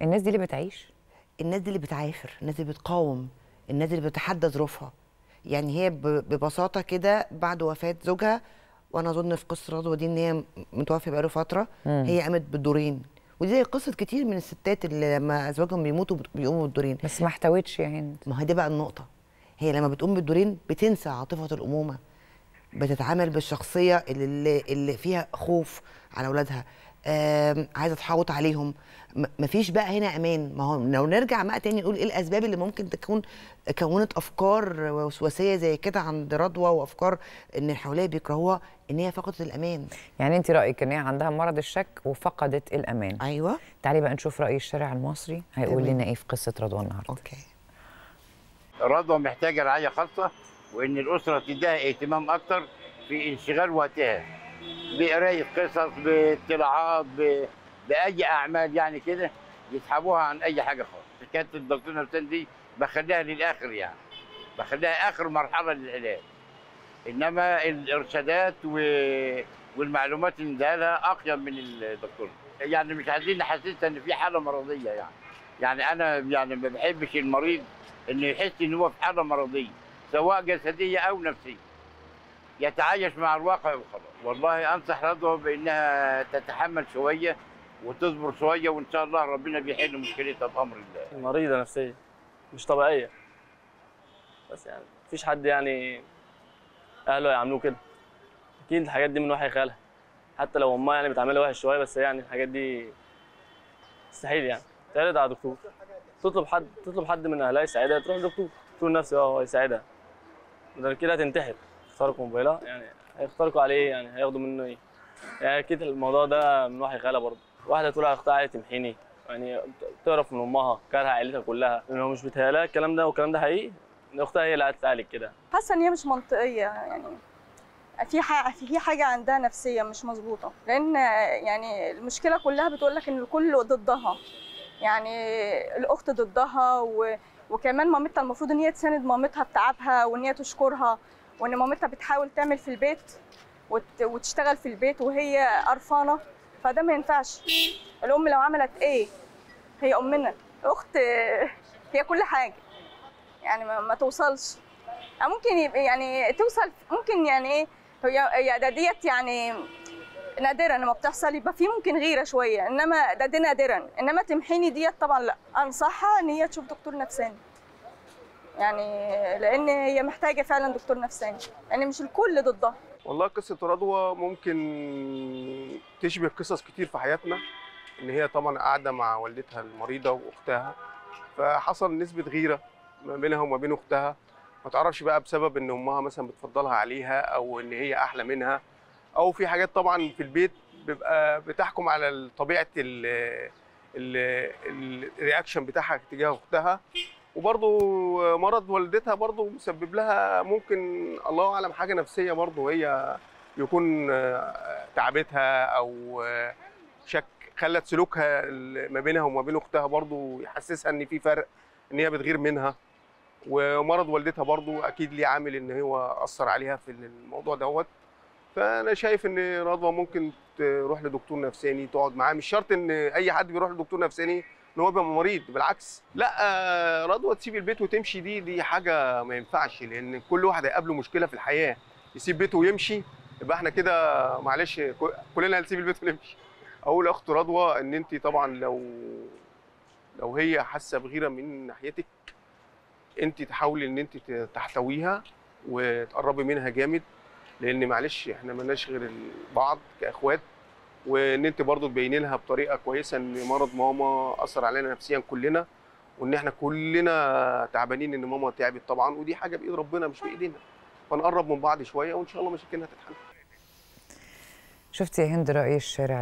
الناس دي اللي بتعيش الناس دي اللي بتعافر الناس اللي بتقاوم الناس اللي بتتحدى ظروفها يعني هي ب- ببساطه كده بعد وفاه زوجها وانا اظن في قصه رضوى دي ان هي متوفي بقاله فتره مم. هي قامت بالدورين ودي زي قصه كتير من الستات اللي لما ازواجهم بيموتوا بت- بيقوموا بالدورين بس ما احتوتش يا هند ما هي دي بقى النقطه هي لما بتقوم بالدورين بتنسى عاطفه الامومه بتتعامل بالشخصيه اللي, اللي فيها خوف على اولادها آم، عايزه تحوط عليهم م- مفيش بقى هنا امان ما هو لو نرجع بقى تاني نقول ايه الاسباب اللي ممكن تكون كونت افكار وسواسيه زي كده عند رضوى وافكار ان اللي حواليها بيكرهوها ان هي فقدت الامان يعني انت رايك ان هي عندها مرض الشك وفقدت الامان ايوه تعالي بقى نشوف راي الشارع المصري هيقول تمام. لنا ايه في قصه رضوى النهارده اوكي رضوى محتاجه رعايه خاصه وان الاسره تديها اهتمام اكتر في انشغال وقتها بقرايه قصص باطلاعات ب... باي اعمال يعني كده يسحبوها عن اي حاجه خالص كانت الدكتور نفسان دي بخليها للاخر يعني بخليها اخر مرحله للعلاج انما الارشادات و... والمعلومات اللي اداها لها اقيم من الدكتور يعني مش عايزين نحسسها ان في حاله مرضيه يعني يعني انا يعني ما بحبش المريض انه يحس ان هو في حاله مرضيه سواء جسديه او نفسيه يتعايش مع الواقع وخلاص والله انصح رضوى بانها تتحمل شويه وتصبر شويه وان شاء الله ربنا بيحل مشكلتها بامر الله مريضة نفسية مش طبيعية بس يعني مفيش حد يعني أهله يعاملوه كده أكيد الحاجات دي من وحي خيالها حتى لو أمها يعني بتعاملها وحش شوية بس يعني الحاجات دي مستحيل يعني تعرض على دكتور تطلب حد تطلب حد من أهلها يساعدها تروح لدكتور دكتور نفسي اه هو يساعدها بدل كده هتنتحر يخترقوا موبايلها يعني هيخترقوا عليه إيه؟ يعني هياخدوا منه ايه يعني اكيد الموضوع ده من وحي خيالها برضه واحده تقول على اختها عايزه تمحيني يعني تعرف من امها كارهه عيلتها كلها لو مش بتهيألها الكلام ده والكلام ده حقيقي إن اختها هي اللي هتتعالج كده حاسه ان هي مش منطقيه يعني في حاجه في حاجه عندها نفسيه مش مظبوطه لان يعني المشكله كلها بتقول لك ان الكل ضدها يعني الاخت ضدها و... وكمان مامتها المفروض ان هي تساند مامتها بتعبها وان هي تشكرها وان مامتها بتحاول تعمل في البيت وت... وتشتغل في البيت وهي قرفانه فده ما ينفعش الام لو عملت ايه هي امنا الاخت هي كل حاجه يعني ما, ما توصلش أو ممكن يبقى يعني توصل ممكن يعني ايه هي هي ده ديت يعني نادرا لما بتحصل يبقى في ممكن غيره شويه انما ده دي نادرا انما تمحيني ديت طبعا لا انصحها ان هي تشوف دكتور نفساني يعني لان هي محتاجه فعلا دكتور نفساني يعني مش الكل ضدها والله قصة رضوى ممكن تشبه قصص كتير في حياتنا إن هي طبعا قاعدة مع والدتها المريضة وأختها فحصل نسبة غيرة ما بينها وما بين أختها ما تعرفش بقى بسبب إن أمها مثلا بتفضلها عليها أو إن هي أحلى منها أو في حاجات طبعا في البيت بيبقى بتحكم على طبيعة ال ال الرياكشن بتاعها تجاه أختها وبرضه مرض والدتها برضه مسبب لها ممكن الله اعلم حاجه نفسيه برضه هي يكون آه، تعبتها او آه، شك خلت سلوكها ال- ما بينها وما بين اختها برضه يحسسها ان في فرق ان هي بتغير منها ومرض والدتها برضه اكيد ليه عامل ان هو اثر عليها في الموضوع دوت فانا شايف ان رضوى ممكن تروح لدكتور نفساني تقعد معاه مش شرط ان اي حد بيروح لدكتور نفساني ان هو يبقى مريض بالعكس لا آه، رضوى تسيب البيت وتمشي دي دي حاجه ما ينفعش لان كل واحد هيقابله مشكله في الحياه يسيب بيته ويمشي يبقى احنا كده معلش ك- كلنا هنسيب البيت ونمشي اقول لاخت رضوى ان انت طبعا لو لو هي حاسه بغيره من ناحيتك انت تحاولي ان انت ت- تحتويها وتقربي منها جامد لان معلش احنا مالناش غير بعض كاخوات وان انت برضو تبيني لها بطريقه كويسه ان مرض ماما اثر علينا نفسيا كلنا وان احنا كلنا تعبانين ان ماما تعبت طبعا ودي حاجه بايد ربنا مش بايدينا فنقرب من بعض شويه وان شاء الله مشاكلنا تتحل شفتي يا هند راي الشارع